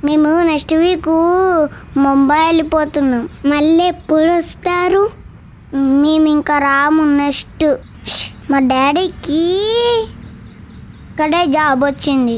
మేము next week Mumbai వెళ్ళిపోతున్నాం మళ్ళీ ఎప్పుడు వస్తారు మేము ఇంకా రాము నెక్స్ట్ మా డాడీకి ఇక్కడే జాబ్ వచ్చింది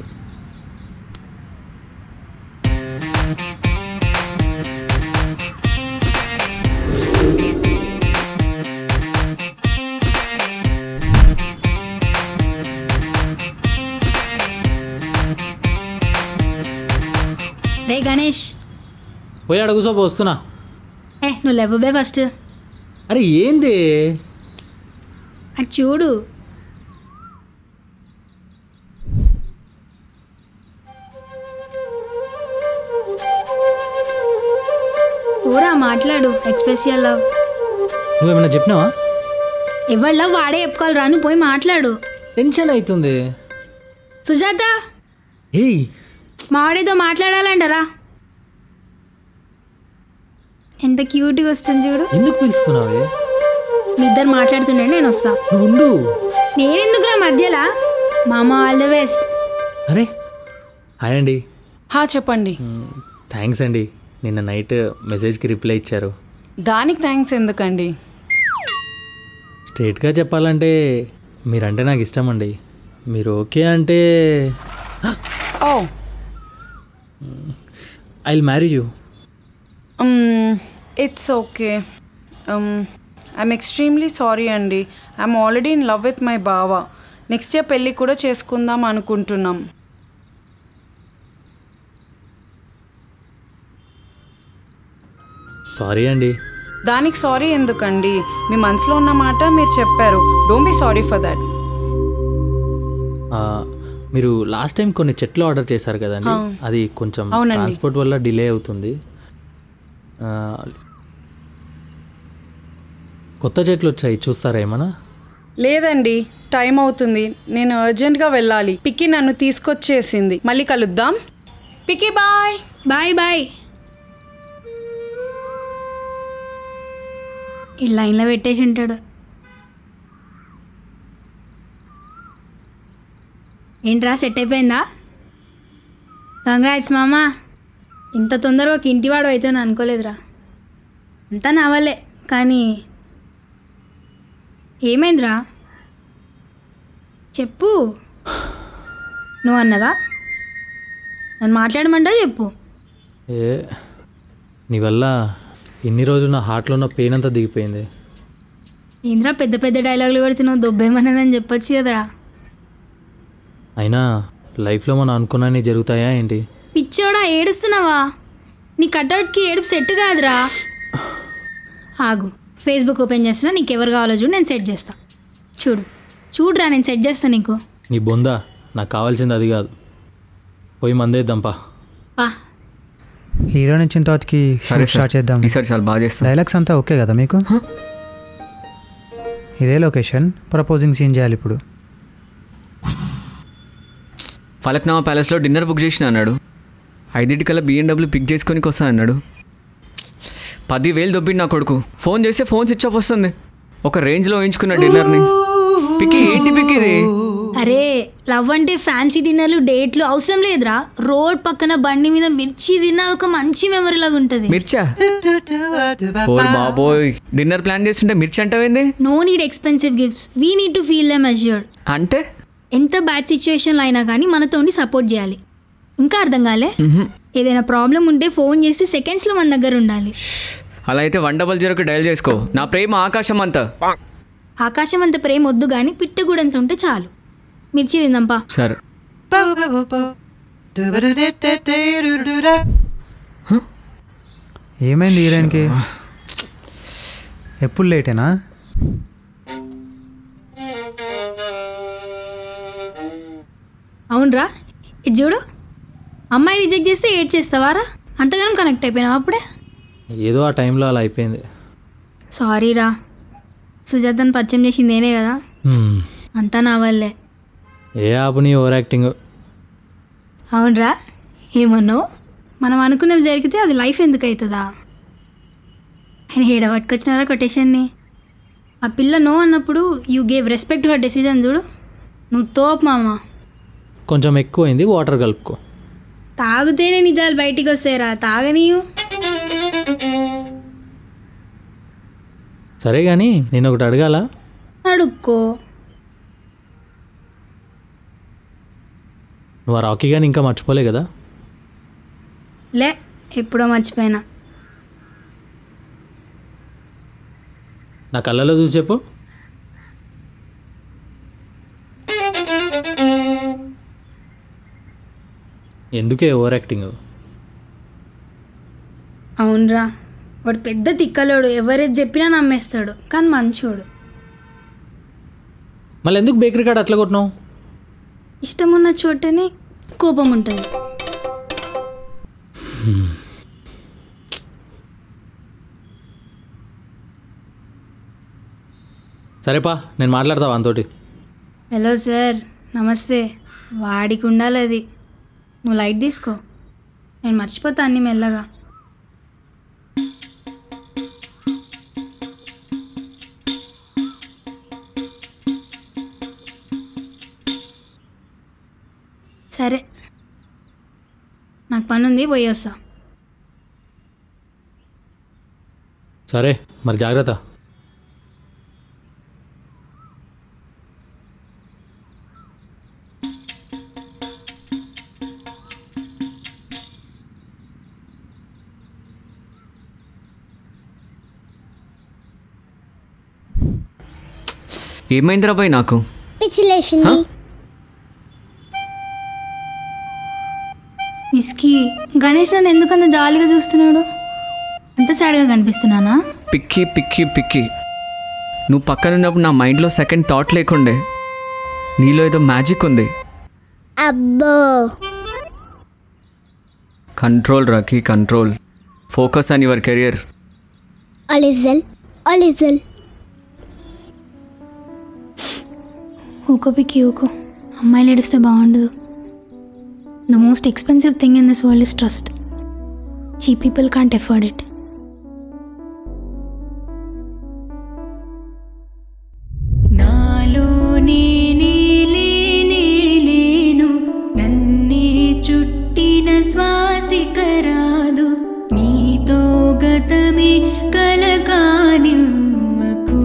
రే గణేష్ పోయి అడుగుసో వస్తున్నా ఏ నువ్వు లేవు బే ఫస్ట్ అరే ఏంది అటు చూడు ఊరా మాట్లాడు ఎక్స్ప్రెస్ యువర్ లవ్ నువ్వేమైనా చెప్పినావా ఎవరి లవ్ వాడే చెప్పుకోవాలి రా నువ్వు పోయి మాట్లాడు టెన్షన్ అవుతుంది సుజాత ఏయ్ మావాడితో మాట్లాడాలంటారా ఎంత క్యూట్గా వస్తుంది చూడు ఎందుకు పిలుస్తున్నావే మీ ఇద్దరు మాట్లాడుతుండే నేను వస్తా నువ్వు ఉండు నేనెందుకురా మధ్యలా మామ ఆల్ ద బెస్ట్ అరే హాయ్ అండి హా చెప్పండి థ్యాంక్స్ అండి నిన్న నైట్ మెసేజ్కి రిప్లై ఇచ్చారు దానికి థ్యాంక్స్ ఎందుకండి స్ట్రేట్గా చెప్పాలంటే మీరంటే నాకు ఇష్టం అండి మీరు ఓకే అంటే oh I will marry you it's okay I'm extremely sorry అండి I'm already in love with my బావ నెక్స్ట్ ఇయర్ పెళ్ళి కూడా చేసుకుందాం అనుకుంటున్నాం సారీ అండి దానికి సారీ ఎందుకండి మీ మనసులో ఉన్న మాట మీరు చెప్పారు don't be sorry for that ఆ, మీరు లాస్ట్ టైం కొన్ని చెట్లు ఆర్డర్ చేశారు కదండి ఆ. అది కొంచెం అవునండి. ట్రాన్స్పోర్ట్ వల్ల డిలే అవుతుంది ఆ, కొత్త చెట్లు వచ్చాయి చూస్తారా ఏమన్నా లేదండి టైం అవుతుంది నేను అర్జెంట్గా వెళ్ళాలి పిక్కి నన్ను తీసుకొచ్చేసింది మళ్ళీ కలుద్దాం పిక్కి బాయ్ బాయ్ బాయ్ ఈ లైన్లో పెట్టేసి ఉంటాడు ఏంట్రా సెట్ అయిపోయిందా కంగ్రాట్స్ మామా ఇంత తొందరగా ఒక ఇంటివాడు అవుతాను అనుకోలేదురా అంతా నవ్వలే కానీ ఏమైందిరా చెప్పు నువ్వు అన్నదా నన్ను మాట్లాడమంటా చెప్పు ఏ నీ వల్ల ఇన్ని రోజులు నా హార్ట్లో ఉన్న పెయిన్ అంతా దిగిపోయింది ఏంద్రా పెద్ద పెద్ద డైలాగులు కొడుతున్నావు దొబ్బేమన్నదని చెప్పొచ్చు కదరా అయినా లైఫ్లో మనం అనుకున్నవి జరుగుతాయా ఏంటి పిచ్చోడా ఏడుస్తున్నావా నీ కట్అవుట్కి ఏడుపు సెట్ కాదురా ఆగు ఫేస్బుక్ ఓపెన్ చేస్తున్నా నీకు ఎవరు కావాలో చూడు నేను సెట్ చేస్తా చూడు చూడురా నేను సెట్ చేస్తా నీకు నీ బొందా నాకు కావాల్సింది అది కాదు పోయి మందేద్దాంపా పా హీరో నుంచి తర్వాతకి సరే షూట్ స్టార్ట్ చేద్దాం ఈసారి చాలా బాగా చేస్తాను డైలాగ్స్ అంతా ఓకే కదా మీకు ఇదే లొకేషన్ ప్రపోజింగ్ సీన్ చేయాలి ఇప్పుడు ఫలక్నామా ప్యాలెస్లో డిన్నర్ బుక్ చేసిన అన్నాడు ఐదింటికల్లా బిఎండబ్ల్యూ పిక్ చేసుకొని వస్తా అన్నాడు పదివేలు దొబ్బింది నా కొడుకు ఫోన్ చేస్తే ఫోన్ స్విచ్ ఆఫ్ వస్తుంది ఒక రేంజ్లో వేయించుకున్న డిన్నర్ని పిక్కి ఏంటి పిక్ ఇది అరే లవ్ అంటే ఫ్యాన్సీ డిన్నర్లు డేట్లు అవసరం లేదురా రోడ్ పక్కన బండి మీద మిర్చి తిన్న ఒక మంచి మెమరీ లాగా ఉంటుంది మిర్చా ఓర్ బాబోయ్ డిన్నర్ ప్లాన్ చేస్తుంటే మిర్చి అంటావేంది no need expensive gifts we need to feel them assured అంటే ఎంత బ్యాడ్ సిచ్యువేషన్లో అయినా కానీ మనతో ఉండి సపోర్ట్ చేయాలి ఇంకా అర్థం కాలే మ్హూ. ఏదైనా ప్రాబ్లం ఉంటే ఫోన్ చేసి సెకండ్స్లో మన దగ్గర ఉండాలి అలా అయితే వన్ డబల్ జీరోకి డయల్ చేసుకో నా ప్రేమ ఆకాశం అంతా ఆకాశం అంత ప్రేమ వద్దు కానీ పిట్టగూడంత ఉంటే చాలు మిర్చి తిందాంపా సరే ఏమైంది హీరోయిన్కి ఎప్పుడు లేటేనా అవునరా ఇది చూడు అమ్మాయి రిజెక్ట్ చేస్తే ఏడ్ చేస్తావారా అంతగానం కనెక్ట్ అయిపోయినావు అప్పుడే ఏదో ఆ టైంలో అలా అయిపోయింది సారీరా సుజాతను పరిచయం చేసింది నేనే కదా హ్మ్. అంతా నా వల్లే ఏ ఆపుని ఓవర్ యాక్టింగ్ అవునరా ఏమన్నావు మనం అనుకున్నవి జరిగితే అది లైఫ్ ఎందుకు అవుతుందా ఆయన హేడ పట్టుకొచ్చినారా కొటేషన్ని ఆ పిల్ల నో అన్నప్పుడు you gave respect her decision చూడు నువ్వు తోపు మామ కొంచెం ఎక్కువైంది వాటర్ కలుపుకో తాగితేనే నిజాలు బయటికి వస్తాయిరా తాగనీయు సరే కానీ నేను ఒకటి అడగాల అడుక్కో నువ్వు ఆ రాకీ కానీ ఇంకా మర్చిపోలే కదా లే ఎప్పుడో మర్చిపోయినా నా కళ్ళలో చూసి చెప్పు ఎందుకే ఓవర్ యాక్టింగ్ అవునరా వాడు పెద్ద తిక్కలోడు ఎవరేది చెప్పినా నమ్మేస్తాడు కానీ మంచోడు మళ్ళీ ఎందుకు బేకరీ కాడ అట్లా కొట్టినావు ఇష్టం ఉన్న చోటనే కోపం ఉంటుంది సరేపా నేను మాట్లాడతా వానితోటి హలో సార్ నమస్తే వాడికి ఉండాలి అది నువ్వు లైట్ తీసుకో నేను మర్చిపోతా అన్ని మెల్లగా సరే నాకు పని ఉంది పోయి వస్తా సరే మరి జాగ్రత్త ఏమైందిరా బాయ్ నాకు పిచ్చిలేసింది మిస్కి గణేష్ నన్ను ఎందుకంత జాలీగా చూస్తున్నాడు అంత సాడ్గా కనిపిస్తున్నానా పిక్కి పిక్కి పిక్కి నువ్వు పక్కన ఉన్నప్పుడు నా మైండ్లో సెకండ్ థాట్ లేకుండే నీలో ఏదో మ్యాజిక్ ఉంది అబ్బో కంట్రోల్ రాకి control focus on your career అలిజల్ అలిజల్ ఊకో పిక్కి ఊకో అమ్మాయిలు ఏడిస్తే బాగుండదు the most expensive thing in this world is trust cheap people can't afford it నాలో నేనే లేనే లేను నన్నే చుట్టిన శ్వాసికరాదు నీతో గతమే కలకానివ్వకు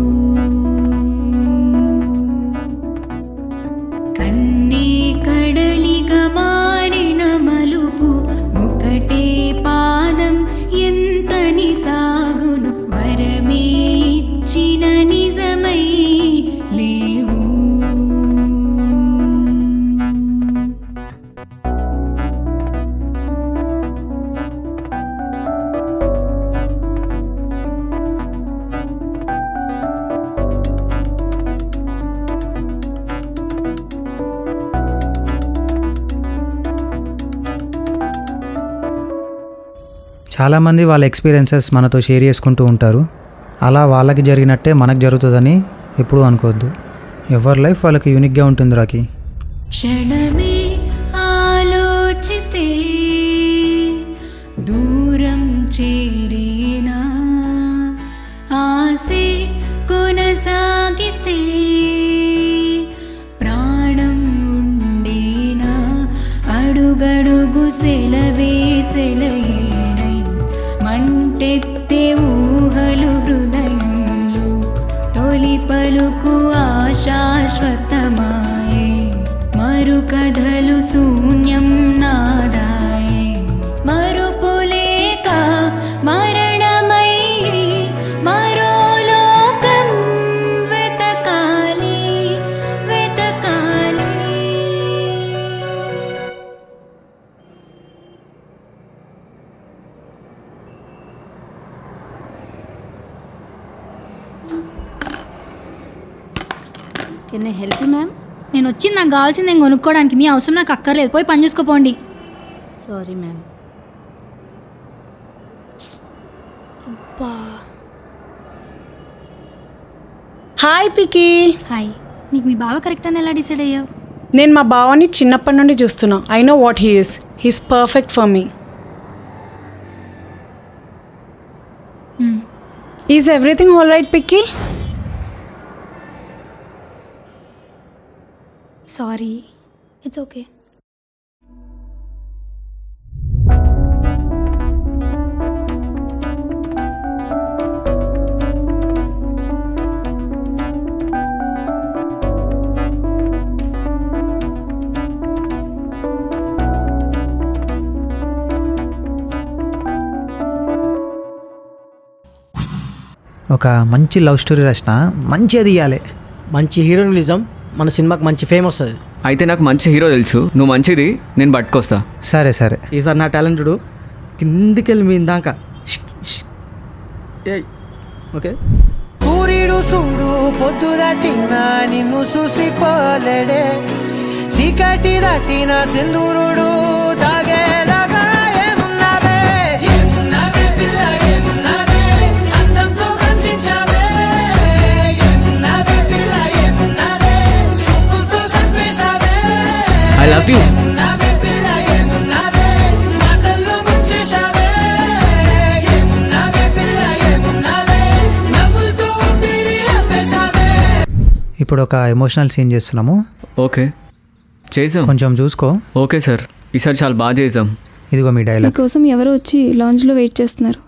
కన్నే కడలిగా మారిన మలుపు ఒకటే పాదం ఎంతని సాగును వరమే ఇచ్చిన నిజమై లేవు చాలామంది వాళ్ళ ఎక్స్పీరియన్సెస్ మనతో షేర్ చేసుకుంటూ ఉంటారు అలా వాళ్ళకి జరిగినట్టే మనకు జరుగుతుందని ఎప్పుడూ అనుకోవద్దు ఎవరి లైఫ్ వాళ్ళకి యూనిక్గా ఉంటుంది రాకి క్షణమే ఆలోచిస్తే దూరం చేరేనా ఆసే కొనసాగిస్తే ప్రాణం ఉండేనా అడుగడుగు సెలవే సెలయేనై మంటెత్తే ఊహలు హృదయంలో తొలి పలుకు ఆశాశ్వతమాయే మరు కథలు శూన్యం నాదాయే మరుపులేక మరణమై మరో లోకం వెతకాలి వెతకాలి కెన్ ఐ హెల్ప్ మ్యామ్ నేను వచ్చింది నాకు కావాల్సింది నేను కొనుక్కోవడానికి మీ అవసరం నాకు అక్కర్లేదు పోయి పని చూసుకోపోండి sorry ma'am hi Pikki hi నీకు మీ బావ కరెక్ట్ అని ఎలా డిసైడ్ అయ్యావు నేను మా బావని చిన్నప్పటి నుండి చూస్తున్నా I know what he is he's perfect for me is everything all right Pikki sorry it's okay ఒక మంచి లవ్ స్టోరీ రాసిన మంచిగా తీయాలి మంచి హీరోయినిజం మన సినిమాకి మంచి ఫేమ్ వస్తుంది అయితే నాకు మంచి హీరో తెలుసు నువ్వు మంచిది నేను పట్టుకొస్తా సరే సరే ఈసారి నా టాలెంటెడ్ కిందికెళ్ళి మీ దాకా ఏయ్ ఓకే సూర్యుడు చూడు పొద్దురటిన నిన్ను చూసిపోలేడే చీకటి దాటిన సింధూరుడు దాగేలాగా ఏమున్నావే ఏమున్నావే పిల్ల ఏమున్నావే అందంతో కనిపించావే ఏమున్నావే పిల్ల ఏమున్నావే సుక్కుతో చంపేశావే ఐ లవ్ యూ ఏమున్నావే పిల్ల ఏమున్నావే మాటల్లో ముంచేశావే ఏమున్నావే పిల్ల ఏమున్నావే నవ్వులతో ఊపిరి ఆపేశావే ఇప్పుడు ఒక ఎమోషనల్ సీన్ చేస్తున్నాము ఓకే చేసాం కొంచెం చూసుకో ఓకే సార్ ఈసారి చాలా బాగా చేసాం ఇదిగో మీ డైలాగ్ మీకోసం ఎవరో వచ్చి లాంజ్లో వెయిట్ చేస్తున్నారు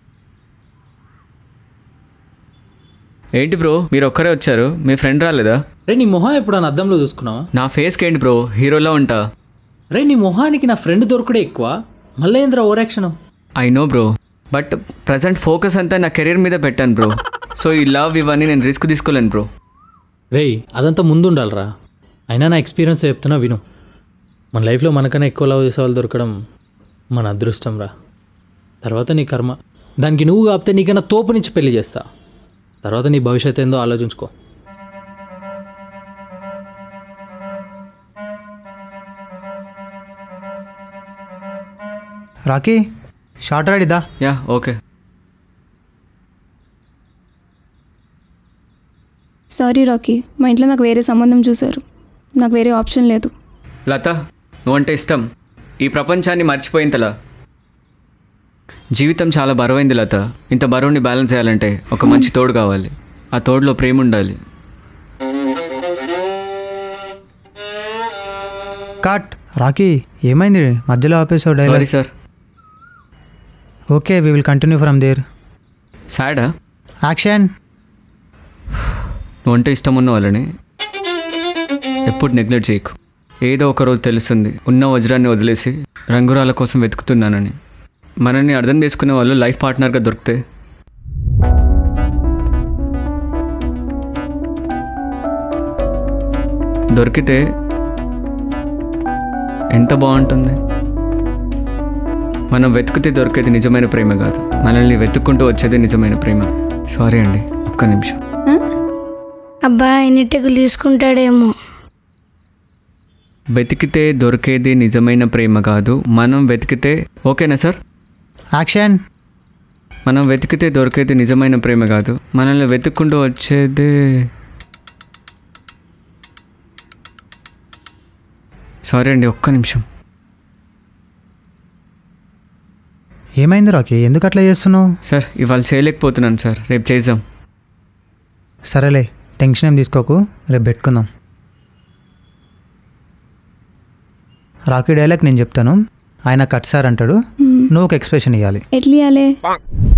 ఏంటి బ్రో మీరు ఒక్కరే వచ్చారు మీ ఫ్రెండ్ రాలేదా రే నీ మొహం ఎప్పుడన్నా అద్దంలో చూసుకున్నావా నా ఫేస్కి ఏంటి బ్రో హీరోలా ఉంటా రే నీ మొహానికి నా ఫ్రెండ్ దొరకడే ఎక్కువ మళ్ళీ ఏంద్రా over action I know bro but present focus అంతా నా కెరీర్ మీద పెట్టాను బ్రో సో ఈ లవ్ ఇవన్నీ నేను రిస్క్ తీసుకోలేను బ్రో రేయ్ అదంతా ముందు ఉండాలిరా అయినా నా ఎక్స్పీరియన్స్ చెప్తున్నా విను మన లైఫ్లో మనకన్నా ఎక్కువ లవ్ చేసే వాళ్ళు దొరకడం మన అదృష్టం రా తర్వాత నీ కర్మ దానికి నువ్వు కాపితే నీకన్నా తోపు నుంచి పెళ్లి చేస్తా తర్వాత నీ భవిష్యత్తు ఏందో ఆలోచించుకో రాకీ షార్ట్ రెడీదా యా ఓకే సారీ రాకీ మా ఇంట్లో నాకు వేరే సంబంధం చూశారు నాకు వేరే ఆప్షన్ లేదు లత నువ్వంటే ఇష్టం ఈ ప్రపంచాన్ని మర్చిపోయింతలా జీవితం చాలా బరువైంది లత ఇంత బరువుని బ్యాలెన్స్ చేయాలంటే ఒక మంచి తోడు కావాలి ఆ తోడులో ప్రేమ ఉండాలి కట్ రాకీ ఏమైంది మధ్యలో ఆపేసావు sorry dialogue sir okay we will continue from there సాడా యాక్షన్ నువ్వంటే ఇష్టం ఉన్న వాళ్ళని ఎప్పుడు నెగ్లెక్ట్ చేయకు ఏదో ఒక రోజు తెలుస్తుంది ఉన్న వజ్రాన్ని వదిలేసి రంగురాల కోసం వెతుకుతున్నానని మనల్ని అర్థం చేసుకునే వాళ్ళు లైఫ్ పార్ట్నర్గా దొరికితే దొరికితే ఎంత బాగుంటుంది మనం వెతుకుతే దొరికేది నిజమైన ప్రేమ కాదు మనల్ని వెతుక్కుంటూ వచ్చేది నిజమైన ప్రేమ సారీ అండి ఒక్క నిమిషం అబ్బా ఎన్ని టెకులు తీసుకుంటాడేమో వెతికితే దొరికేది నిజమైన ప్రేమ కాదు మనం వెతికితే ఓకేనా సార్ యాక్షన్ మనం వెతికితే దొరికేది నిజమైన ప్రేమ కాదు మనల్ని వెతుక్కుంటూ వచ్చేదే సారీ అండి ఒక్క నిమిషం ఏమైంది రాకీ ఎందుకు అట్లా చేస్తున్నావు సార్ ఇవాళ చేయలేకపోతున్నాను సార్ రేపు చేద్దాం సరేలే టెన్షన్ ఏం తీసుకోకు రేపు పెట్టుకుందాం రాకీ డైలాగ్ నేను చెప్తాను ఆయన కట్ సార్ అంటాడు నువ్వు ఒక ఎక్స్ప్రెషన్ ఇవ్వాలి ఎట్లా ఇవ్వాలి